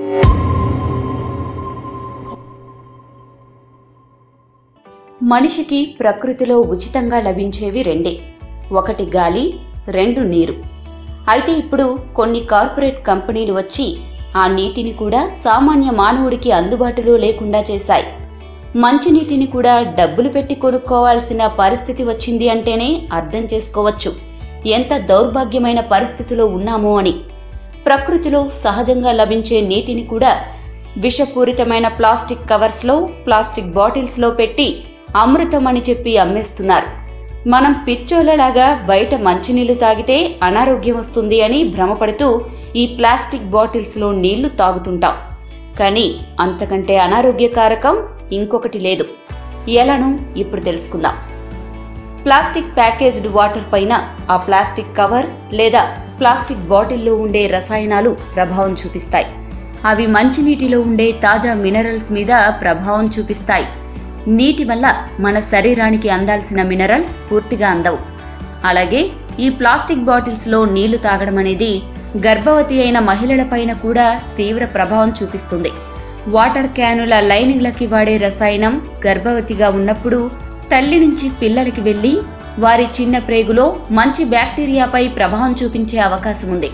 మనిషికి ప్రకృతిలో ఉచితంగా లభించేవి రెండే ఒకటి గాలి రెండు నీరు అయితే ఇప్పుడు కొన్ని కార్పొరేట్ కంపెనీలు వచ్చి ఆ నీటిని కూడా సామాన్య మానవుడికి అందుబాటులో లేకుండా చేశాయి మంచినీటిని కూడా డబ్బులు పెట్టి కొనుక్కోవాల్సిన పరిస్థితి వచ్చింది అంటేనే అర్థం చేసుకోవచ్చు ఎంత దౌర్భాగ్యమైన పరిస్థితిలో ఉన్నామో అని ప్రకృతిలో సహజంగా లభించే నీటిని కూడా విషపూరితమైన ప్లాస్టిక్ కవర్స్లో ప్లాస్టిక్ బాటిల్స్లో పెట్టి అమృతం అని చెప్పి అమ్మేస్తున్నారు మనం పిచ్చోళ్ళలాగా బయట మంచినీళ్లు తాగితే అనారోగ్యం వస్తుంది అని భ్రమపడుతూ ఈ ప్లాస్టిక్ బాటిల్స్లో నీళ్లు తాగుతుంటాం కానీ అంతకంటే అనారోగ్యకారకం ఇంకొకటి లేదు ఎలానో ఇప్పుడు తెలుసుకుందాం ప్లాస్టిక్ ప్యాకేజ్డ్ వాటర్ పైన ఆ ప్లాస్టిక్ కవర్ లేదా ప్లాస్టిక్ బాటిల్లో ఉండే రసాయనాలు ప్రభావం చూపిస్తాయి అవి మంచినీటిలో ఉండే తాజా మినరల్స్ మీద ప్రభావం చూపిస్తాయి నీటి వల్ల మన శరీరానికి అందాల్సిన మినరల్స్ పూర్తిగా అందవు అలాగే ఈ ప్లాస్టిక్ బాటిల్స్లో నీళ్లు తాగడం అనేది గర్భవతి అయిన మహిళలపైన కూడా తీవ్ర ప్రభావం చూపిస్తుంది వాటర్ క్యానుల లైనింగ్లకి వాడే రసాయనం గర్భవతిగా ఉన్నప్పుడు తల్లి నుంచి పిల్లలకి వెళ్లి వారి చిన్న ప్రేగులో మంచి బ్యాక్టీరియాపై ప్రభావం చూపించే అవకాశం ఉంది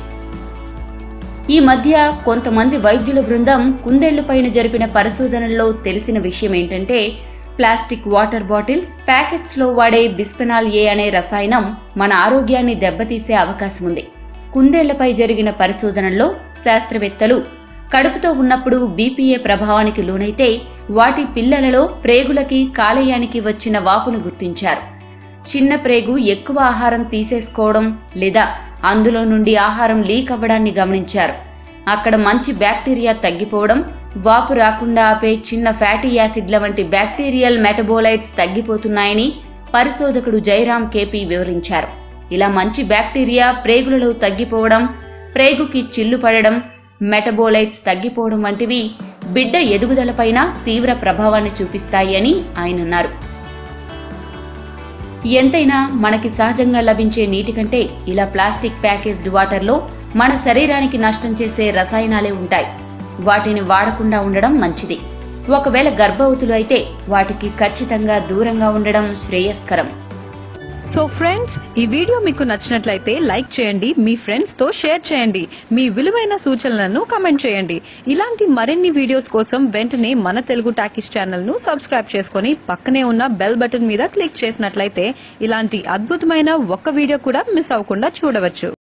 ఈ మధ్య కొంతమంది వైద్యుల బృందం కుందేళ్లపైన జరిపిన పరిశోధనల్లో తెలిసిన విషయం ఏంటంటే ప్లాస్టిక్ వాటర్ బాటిల్స్ ప్యాకెట్స్లో వాడే బిస్పెనాల్ ఏ అనే రసాయనం మన ఆరోగ్యాన్ని దెబ్బతీసే అవకాశం ఉంది కుందేళ్లపై జరిగిన పరిశోధనల్లో శాస్త్రవేత్తలు కడుపుతో ఉన్నప్పుడు బీపీఏ ప్రభావానికి లోనైతే వాటి పిల్లలలో ప్రేగులకి కాలేయానికి వచ్చిన వాపును గుర్తించారు చిన్న ప్రేగు ఎక్కువ ఆహారం తీసేసుకోవడం లేదా అందులో నుండి ఆహారం లీక్ అవ్వడాన్ని గమనించారు అక్కడ మంచి బ్యాక్టీరియా తగ్గిపోవడం వాపు రాకుండా ఆపే చిన్న ఫ్యాటీ యాసిడ్ల వంటి బ్యాక్టీరియల్ మెటబోలైట్స్ తగ్గిపోతున్నాయని పరిశోధకుడు జైరామ్ కేపీ వివరించారు ఇలా మంచి బ్యాక్టీరియా ప్రేగులలో తగ్గిపోవడం ప్రేగుకి చిల్లు పడడం మెటబోలైట్స్ తగ్గిపోవడం వంటివి బిడ్డ ఎదుగుదలపైన తీవ్ర ప్రభావాన్ని చూపిస్తాయి అని ఆయన అన్నారు ఎంతైనా మనకి సహజంగా లభించే నీటి కంటే ఇలా ప్లాస్టిక్ ప్యాకేజ్డ్ వాటర్లో మన శరీరానికి నష్టం చేసే రసాయనాలే ఉంటాయి వాటిని వాడకుండా ఉండడం మంచిది ఒకవేళ గర్భవతులు అయితే వాటికి ఖచ్చితంగా దూరంగా ఉండడం శ్రేయస్కరం సో ఫ్రెండ్స్ ఈ వీడియో మీకు నచ్చినట్లయితే లైక్ చేయండి మీ ఫ్రెండ్స్ తో షేర్ చేయండి మీ విలువైన సూచనలను కమెంట్ చేయండి ఇలాంటి మరిన్ని వీడియోస్ కోసం వెంటనే మన తెలుగు టాకీస్ ఛానల్ ను సబ్స్క్రైబ్ చేసుకొని పక్కనే ఉన్న బెల్ బటన్ మీద క్లిక్ చేసినట్లయితే ఇలాంటి అద్భుతమైన ఒక్క వీడియో కూడా మిస్ అవ్వకుండా చూడవచ్చు